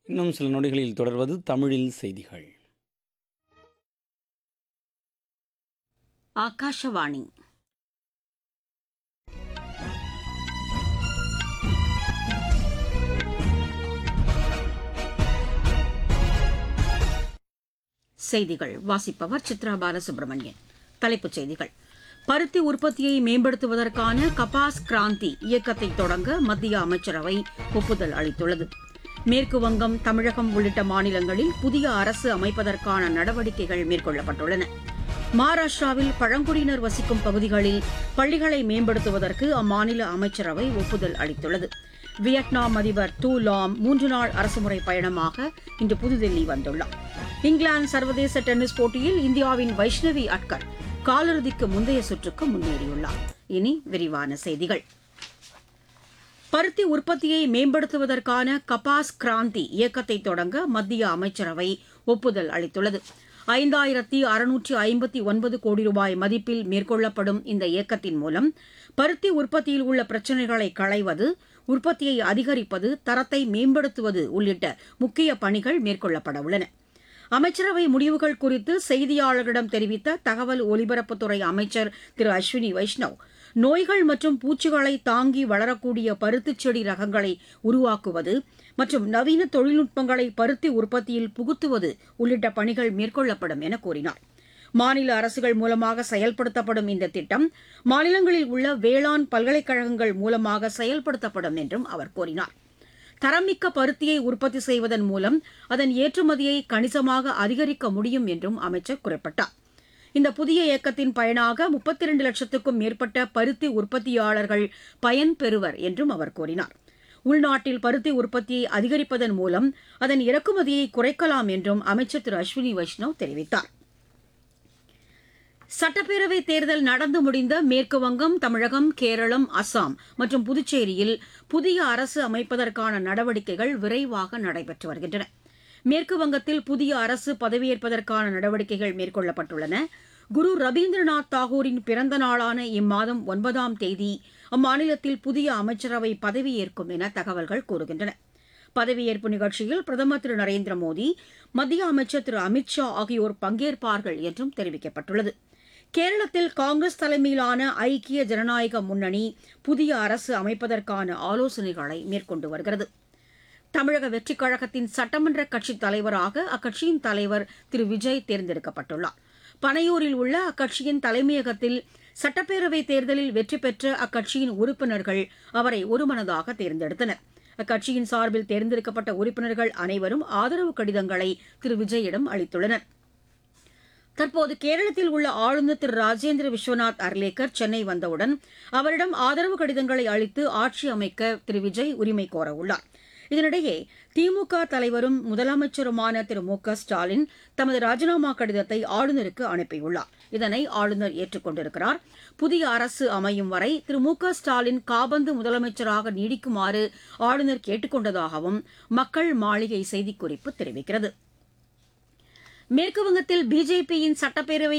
இன்னும் சில நொடிகளில் தொடர்வது தமிழில் செய்திகள் ಆಕಾಶವಾಣಿ செய்திகள் வாசிப்பவர் சித்ரா பாலசுப்ரமணியன் தலைப்புச் செய்திகள் பருத்தி உற்பத்தியை மேம்படுத்துவதற்கான கபாஸ் கிராந்தி இயக்கத்தை தொடங்க மத்திய அமைச்சரவை ஒப்புதல் அளித்துள்ளது மேற்கு வங்கம் தமிழகம் உள்ளிட்ட மாநிலங்களில் புதிய அரசு அமைப்பதற்கான நடவடிக்கைகள் மேற்கொள்ளப்பட்டுள்ளன மகாராஷ்டிராவில் பழங்குடியினர் வசிக்கும் பகுதிகளில் பள்ளிகளை மேம்படுத்துவதற்கு அம்மாநில அமைச்சரவை ஒப்புதல் அளித்துள்ளது வியட்நாம் அதிபர் டூ லாம் மூன்று நாள் அரசுமுறை பயணமாக இன்று புதுதில்லி வந்துள்ளார் இங்கிலாந்து சர்வதேச டென்னிஸ் போட்டியில் இந்தியாவின் வைஷ்ணவி அட்கர் காலிறுதிக்கு முந்தைய சுற்றுக்கு முன்னேறியுள்ளார் இனி விரிவான செய்திகள் பருத்தி உற்பத்தியை மேம்படுத்துவதற்கான கபாஸ் கிராந்தி இயக்கத்தை தொடங்க மத்திய அமைச்சரவை ஒப்புதல் அளித்துள்ளது ஐந்தாயிரத்தி அறுநூற்றி ஐம்பத்தி ஒன்பது கோடி ரூபாய் மதிப்பில் மேற்கொள்ளப்படும் இந்த இயக்கத்தின் மூலம் பருத்தி உற்பத்தியில் உள்ள பிரச்சினைகளை களைவது உற்பத்தியை அதிகரிப்பது தரத்தை மேம்படுத்துவது உள்ளிட்ட முக்கிய பணிகள் மேற்கொள்ளப்பட உள்ளன அமைச்சரவை முடிவுகள் குறித்து செய்தியாளர்களிடம் தெரிவித்த தகவல் ஒலிபரப்புத்துறை அமைச்சர் திரு அஸ்வினி வைஷ்ணவ் நோய்கள் மற்றும் பூச்சிகளை தாங்கி வளரக்கூடிய பருத்திச் செடி ரகங்களை உருவாக்குவது மற்றும் நவீன தொழில்நுட்பங்களை பருத்தி உற்பத்தியில் புகுத்துவது உள்ளிட்ட பணிகள் மேற்கொள்ளப்படும் என கூறினார் மாநில அரசுகள் மூலமாக செயல்படுத்தப்படும் இந்த திட்டம் மாநிலங்களில் உள்ள வேளாண் பல்கலைக்கழகங்கள் மூலமாக செயல்படுத்தப்படும் என்றும் அவர் கூறினார் தரமிக்க பருத்தியை உற்பத்தி செய்வதன் மூலம் அதன் ஏற்றுமதியை கணிசமாக அதிகரிக்க முடியும் என்றும் அமைச்சர் குறிப்பிட்டார் இந்த புதிய இயக்கத்தின் பயனாக முப்பத்தி இரண்டு லட்சத்துக்கும் மேற்பட்ட பருத்தி உற்பத்தியாளர்கள் பயன்பெறுவர் என்றும் அவர் கூறினார் உள்நாட்டில் பருத்தி உற்பத்தியை அதிகரிப்பதன் மூலம் அதன் இறக்குமதியை குறைக்கலாம் என்றும் அமைச்சர் திரு அஸ்வினி வைஷ்ணவ் தெரிவித்தார் சட்டப்பேரவை தேர்தல் நடந்து முடிந்த மேற்கு வங்கம் தமிழகம் கேரளம் அசாம் மற்றும் புதுச்சேரியில் புதிய அரசு அமைப்பதற்கான நடவடிக்கைகள் விரைவாக நடைபெற்று வருகின்றன மேற்கு வங்கத்தில் புதிய அரசு பதவியேற்பதற்கான நடவடிக்கைகள் மேற்கொள்ளப்பட்டுள்ளன குரு ரவீந்திரநாத் தாகூரின் பிறந்த நாளான இம்மாதம் ஒன்பதாம் தேதி அம்மாநிலத்தில் புதிய அமைச்சரவை பதவியேற்கும் என தகவல்கள் கூறுகின்றன பதவியேற்பு நிகழ்ச்சியில் பிரதமர் திரு நரேந்திர மோடி மத்திய அமைச்சர் திரு அமித் ஷா ஆகியோர் பங்கேற்பார்கள் என்றும் தெரிவிக்கப்பட்டுள்ளது கேரளத்தில் காங்கிரஸ் தலைமையிலான ஐக்கிய ஜனநாயக முன்னணி புதிய அரசு அமைப்பதற்கான ஆலோசனைகளை மேற்கொண்டு வருகிறது தமிழக வெற்றிக் கழகத்தின் சட்டமன்ற கட்சித் தலைவராக அக்கட்சியின் தலைவர் திரு விஜய் தேர்ந்தெடுக்கப்பட்டுள்ளார் பனையூரில் உள்ள அக்கட்சியின் தலைமையகத்தில் சட்டப்பேரவைத் தேர்தலில் வெற்றி பெற்ற அக்கட்சியின் உறுப்பினர்கள் அவரை ஒருமனதாக தேர்ந்தெடுத்தனர் அக்கட்சியின் சார்பில் தேர்ந்தெடுக்கப்பட்ட உறுப்பினர்கள் அனைவரும் ஆதரவு கடிதங்களை திரு விஜயிடம் அளித்துள்ளனர் தற்போது கேரளத்தில் உள்ள ஆளுநர் திரு ராஜேந்திர விஸ்வநாத் அர்லேக்கர் சென்னை வந்தவுடன் அவரிடம் ஆதரவு கடிதங்களை அளித்து ஆட்சி அமைக்க திரு விஜய் உரிமை கோரவுள்ளார் இதனிடையே திமுக தலைவரும் முதலமைச்சருமான திரு மு க ஸ்டாலின் தமது ராஜினாமா கடிதத்தை ஆளுநருக்கு அனுப்பியுள்ளார் இதனை ஆளுநர் ஏற்றுக்கொண்டிருக்கிறார் புதிய அரசு அமையும் வரை திரு மு க ஸ்டாலின் காபந்து முதலமைச்சராக நீடிக்குமாறு ஆளுநர் கேட்டுக்கொண்டதாகவும் மக்கள் மாளிகை செய்திக்குறிப்பு தெரிவிக்கிறது மேற்குவங்கத்தில் பிஜேபியின் சட்டப்பேரவை